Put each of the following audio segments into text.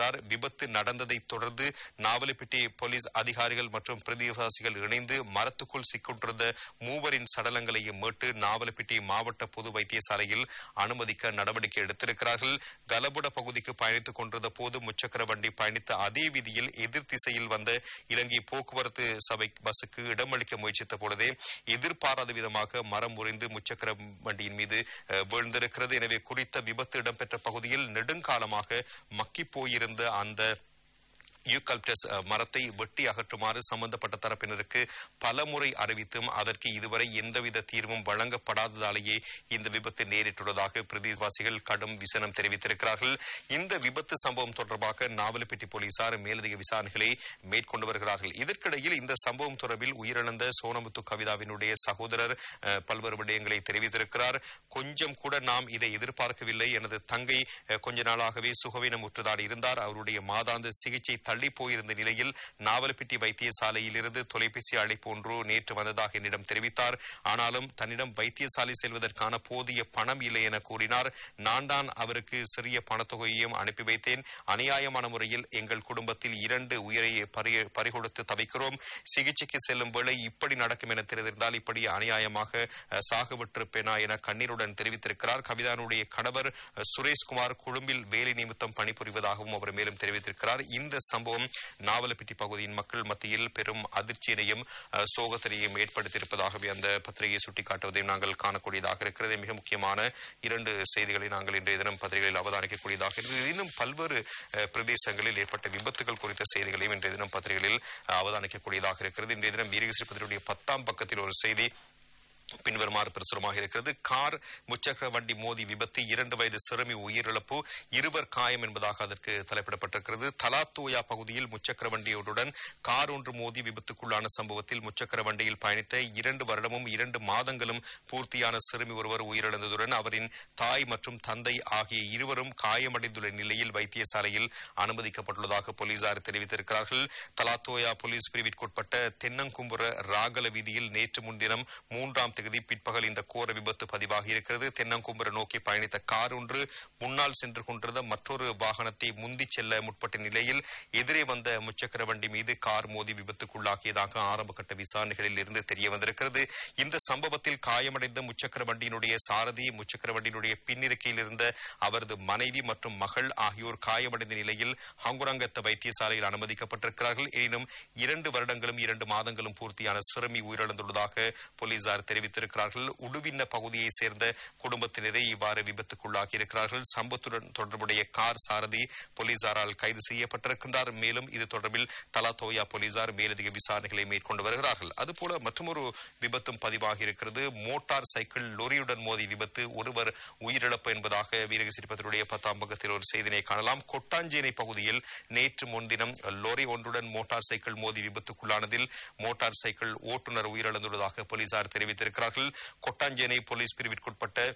தெரிவித்திருக்கிறார் விபத்து நடந்ததை தொடர்ந்து நாவலப்பிட்டி போலீஸ் அதிகாரிகள் மற்றும் பிரதிவாசிகள் இணைந்து மரத்துக்குள் சிக்கொண்டிருந்த மூவரின் சடலங்களையும் மீட்டு நாவலப்பிட்டி மாவட்ட பொது வைத்தியசாலையில் அனுமதிக்க நடவடிக்கை எடுத்திருக்கிறார்கள் கலபுட பகுதிக்கு பயணித்துக் கொண்டிருந்த போது முச்சக்கர வண்டி பயணித்த அதே வீதியில் எதிர் திசையில் வந்த இலங்கை போக்குவரத்து சபை பஸ்ஸுக்கு இடமளிக்க முயற்சித்த பொழுதே எதிர்பாராத விதமாக மரம் முறிந்து முச்சக்கர வண்டியின் மீது அஹ், வீழ்ந்திருக்கிறது எனவே குறித்த விபத்து இடம்பெற்ற பகுதியில் நெடுங்காலமாக மக்கி போயிருந்த அந்த யூகல்ப்டஸ் அஹ், மரத்தை வெட்டி அகற்றுமாறு சம்பந்தப்பட்ட தரப்பினருக்கு பலமுறை அறிவித்தும் அதற்கு இதுவரை எந்தவித தீர்வும் வழங்கப்படாததாலேயே இந்த விபத்து நேரிட்டுள்ளதாக பிரதேசவாசிகள் கடும் விசனம் தெரிவித்திருக்கிறார்கள் இந்த விபத்து சம்பவம் தொடர்பாக நாவலப்பிட்டி போலீசார் மேலதிக விசாரணைகளை மேற்கொண்டு வருகிறார்கள் இதற்கிடையில் இந்த சம்பவம் தொடர்பில் உயிரிழந்த சோனமுத்து கவிதாவினுடைய சகோதரர் அஹ், பல்வேறு விடயங்களை தெரிவித்திருக்கிறார் கொஞ்சம் கூட நாம் இதை எதிர்பார்க்கவில்லை எனது தங்கை அஹ், கொஞ்ச நாளாகவே சுகவீனமுற்றுதான் இருந்தார் அவருடைய மாதாந்த சிகிச்சை தள்ளி போயிருந்த நிலையில் நாவலப்பிட்டி வைத்தியசாலையில் இருந்து தொலைபேசி அழைப்பு ஒன்று நேற்று வந்ததாக என்னிடம் தெரிவித்தார் ஆனாலும் தன்னிடம் வைத்தியசாலை செல்வதற்கான போதிய பணம் இல்லை என கூறினார் நான் தான் அவருக்கு சிறிய பணத்தொகையையும் அனுப்பி வைத்தேன் அநியாயமான முறையில் எங்கள் குடும்பத்தில் இரண்டு உயிரை பறி- பறிகொடுத்து தவிக்கிறோம் சிகிச்சைக்கு செல்லும் வேளை இப்படி நடக்கும் என தெரிந்திருந்தால் இப்படி அநியாயமாக அஹ், சாக விட்டிருப்பேனா என கண்ணீருடன் தெரிவித்திருக்கிறார் கவிதானுடைய கணவர் அஹ், சுரேஷ்குமார் கொழும்பில் வேலை நிமித்தம் பணிபுரிவதாகவும் அவர் மேலும் தெரிவித்திருக்கிறார் இந்த சம்பவம் நாவலப்பிட்டி பகுதியின் மக்கள் மத்தியில் பெரும் அதிர்ச்சியினையும் அஹ், சோகத்தினையும் ஏற்படுத்தியிருப்பதாகவே அந்த பத்திரிகையை சுட்டிக்காட்டுவதையும் நாங்கள் காணக்கூடியதாக இருக்கிறது மிக முக்கியமான இரண்டு செய்திகளை நாங்கள் இன்றைய தினம் பத்திரிகைகளில் அவதானிக்கக்கூடியதாக இருக்கிறது இன்னும் பல்வேறு அஹ், பிரதேசங்களில் ஏற்பட்ட விபத்துகள் குறித்த செய்திகளையும் இன்றைய தினம் பத்திரிகைகளில் அஹ், அவதானிக்கக்கூடியதாக இருக்கிறது இன்றைய தினம் வீரகஸ்ரீ பத்திரிகையுடைய பத்தாம் பக்கத்தில் ஒரு செய்தி பின்வருமாறு பிரசுரமாக இருக்கிறது கார் முச்சக்கர வண்டி மோதி விபத்து இரண்டு வயது சிறுமி உயிரிழப்பு இருவர் காயம் என்பதாக அதற்கு தலைப்பிடப்பட்டிருக்கிறது தலாத்தோயா பகுதியில் முச்சக்கர வண்டியுடன் கார் ஒன்று மோதி விபத்துக்குள்ளான சம்பவத்தில் முச்சக்கர வண்டியில் பயணித்த இரண்டு வருடமும் இரண்டு மாதங்களும் பூர்த்தியான சிறுமி ஒருவர் உயிரிழந்ததுடன் அவரின் தாய் மற்றும் தந்தை ஆகிய இருவரும் காயமடைந்துள்ள நிலையில் வைத்தியசாலையில் அனுமதிக்கப்பட்டுள்ளதாக போலீசார் தெரிவித்திருக்கிறார்கள் தலாத்தோயா போலீஸ் பிரிவிற்குட்பட்ட தென்னங்கும்புர ராகல வீதியில் நேற்று முன்தினம் மூன்றாம் தேதி பிற்பகல் இந்த கோர விபத்து பதிவாகி இருக்கிறது தென்னங்கும்புர நோக்கி பயணித்த கார் ஒன்று முன்னால் சென்று கொண்டிருந்த மற்றொரு வாகனத்தை முந்தி செல்ல முற்பட்ட நிலையில் எதிரே வந்த முச்சக்கர வண்டி மீது கார் மோதி விபத்துக்குள்ளாக்கியதாக ஆரம்ப கட்ட விசாரணைகளில் இருந்து தெரிய வந்திருக்கிறது இந்த சம்பவத்தில் காயமடைந்த முச்சக்கர வண்டியினுடைய சாரதி முச்சக்கர வண்டியினுடைய பின்னிருக்கையில் இருந்த அவரது மனைவி மற்றும் மகள் ஆகியோர் காயமடைந்த நிலையில் ஹங்குரங்கத்த வைத்தியசாலையில் அனுமதிக்கப்பட்டிருக்கிறார்கள் எனினும் இரண்டு வருடங்களும் இரண்டு மாதங்களும் பூர்த்தியான சிறுமி உயிரிழந்துள்ளதாக போலீசார் தெரிவித்திருக்கிறார்கள் உடுவின்ன பகுதியைச் சேர்ந்த குடும்பத்தினரை இவ்வாறு விபத்துக்குள்ளாகி இருக்கிறார்கள் சம்பவத்துடன் தொடர்புடைய கார் சாரதி போலீசாரால் கைது செய்யப்பட்டிருக்கின்றார் மேலும் இது தொடர்பில் தலாத்தோயா போலீசார் மேலதிக விசாரணைகளை மேற்கொண்டு வருகிறார்கள் அதுபோல மற்றொரு விபத்தும் பதிவாகி இருக்கிறது மோட்டார் சைக்கிள் லொரியுடன் மோதி விபத்து ஒருவர் உயிரிழப்பு என்பதாக வீரகசிரிப்பதனுடைய பத்தாம் பக்கத்தில் ஒரு செய்தினை காணலாம் கொட்டாஞ்சேனை பகுதியில் நேற்று முன்தினம் லொரி ஒன்றுடன் மோட்டார் சைக்கிள் மோதி விபத்துக்குள்ளானதில் மோட்டார் சைக்கிள் ஓட்டுநர் உயிரிழந்துள்ளதாக போலீசார் தெரிவித்திருக்கிறார்கள் கொட்டாஞ்சேனை போலீஸ் பிரிவிற்குட்பட்ட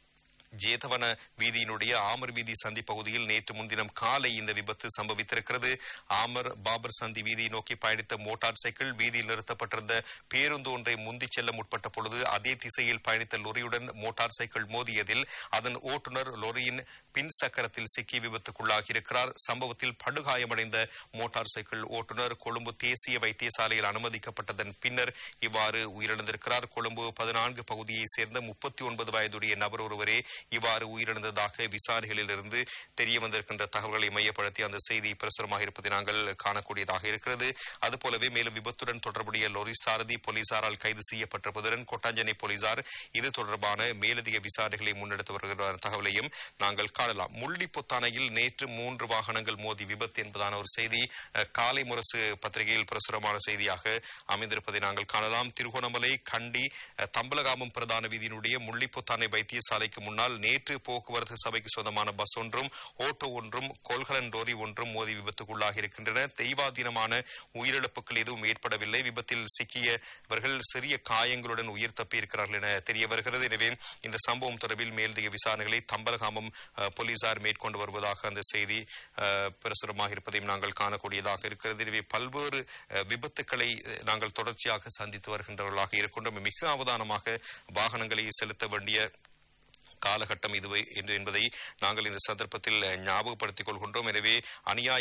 ஜேதவன வீதியினுடைய ஆமர் வீதி சந்தி பகுதியில் நேற்று முன்தினம் காலை இந்த விபத்து சம்பவித்திருக்கிறது ஆமர் பாபர் சந்தி வீதியை நோக்கி பயணித்த மோட்டார் சைக்கிள் வீதியில் நிறுத்தப்பட்டிருந்த பேருந்து ஒன்றை முந்திச் செல்ல முற்பட்ட பொழுது அதே திசையில் பயணித்த லொரியுடன் மோட்டார் சைக்கிள் மோதியதில் அதன் ஓட்டுநர் லொரியின் பின் சக்கரத்தில் சிக்கி விபத்துக்குள்ளாகியிருக்கிறார் சம்பவத்தில் படுகாயமடைந்த மோட்டார் சைக்கிள் ஓட்டுநர் கொழும்பு தேசிய வைத்தியசாலையில் அனுமதிக்கப்பட்டதன் பின்னர் இவ்வாறு உயிரிழந்திருக்கிறார் கொழும்பு பதினான்கு பகுதியைச் சேர்ந்த முப்பத்தி ஒன்பது வயதுடைய நபர் ஒருவரே இவ்வாறு உயிரிழந்ததாக விசாரணைகளில் இருந்து தெரிய வந்திருக்கின்ற தகவல்களை மையப்படுத்தி அந்த செய்தி பிரசுரமாக இருப்பதை நாங்கள் காணக்கூடியதாக இருக்கிறது அதுபோலவே மேலும் விபத்துடன் தொடர்புடைய லொரி சாரதி போலீசாரால் கைது செய்யப்பட்டிருப்பதுடன் கொட்டாஞ்சனை போலீசார் இது தொடர்பான மேலதிக விசாரணைகளை முன்னெடுத்து வருகிற தகவலையும் நாங்கள் காணலாம் முள்ளிப்பொத்தானையில் நேற்று மூன்று வாகனங்கள் மோதி விபத்து என்பதான ஒரு செய்தி அஹ், காலை முரசு பத்திரிகையில் பிரசுரமான செய்தியாக அமைந்திருப்பதை நாங்கள் காணலாம் திருகோணமலை கண்டி அஹ், தம்பலகாமம் பிரதான வீதியினுடைய முள்ளிப்பொத்தானை வைத்தியசாலைக்கு முன்னால் நேற்று போக்குவரத்து சபைக்கு சொந்தமான பஸ் ஒன்றும் ஓட்டோ ஒன்றும் கொள்கலன் லோரி ஒன்றும் மோதி விபத்துக்குள்ளாகி இருக்கின்றன தெய்வாதீனமான உயிரிழப்புகள் எதுவும் ஏற்படவில்லை விபத்தில் சிக்கியவர்கள் சிறிய காயங்களுடன் உயிர் தப்பியிருக்கிறார்கள் என தெரிய வருகிறது எனவே இந்த சம்பவம் தொடர்பில் மேலதிக விசாரணைகளை தம்பலகாமம் அஹ், போலீசார் மேற்கொண்டு வருவதாக அந்த செய்தி அஹ், பிரசுரமாக இருப்பதையும் நாங்கள் காணக்கூடியதாக இருக்கிறது எனவே பல்வேறு அஹ், விபத்துக்களை அஹ், நாங்கள் தொடர்ச்சியாக சந்தித்து வருகின்றவர்களாக இருக்கின்றோம் மிக அவதானமாக வாகனங்களை செலுத்த வேண்டிய காலகட்டம் இதுவே என்று என்பதை நாங்கள் இந்த சந்தர்ப்பத்தில் அஹ், ஞாபகப்படுத்திக் கொள்கின்றோம் எனவே அநியாய